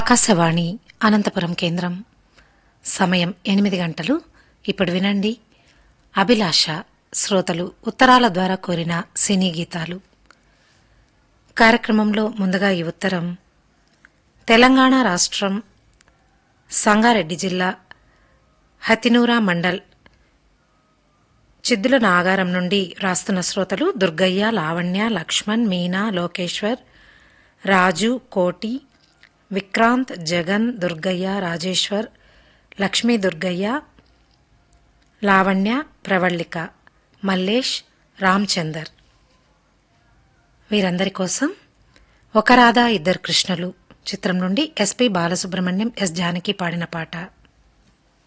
ఆకాశవాణి అనంతపురం కేంద్రం సమయం ఎనిమిది గంటలు ఇప్పుడు వినండి అభిలాష శ్రోతలు ఉత్తరాల ద్వారా కోరిన సినీ గీతాలు కార్యక్రమంలో ముందుగా ఈ ఉత్తరం తెలంగాణ రాష్ట్రం సంగారెడ్డి జిల్లా హతినూరా మండల్ చిద్దుల నాగారం నుండి రాస్తున్న శ్రోతలు దుర్గయ్య లావణ్య లక్ష్మణ్ మీనా లోకేశ్వర్ రాజు కోటి విక్రాంత్ జగన్ దుర్గయ్య రాజేశ్వర్ లక్ష్మీ దుర్గయ్య లావణ్య ప్రవళిక మల్లేష్ రామ్చందర్ వీరందరి కోసం ఒక రాధా ఇద్దరు కృష్ణులు చిత్రం నుండి ఎస్పి బాలసుబ్రహ్మణ్యం ఎస్ జానకి పాడిన పాట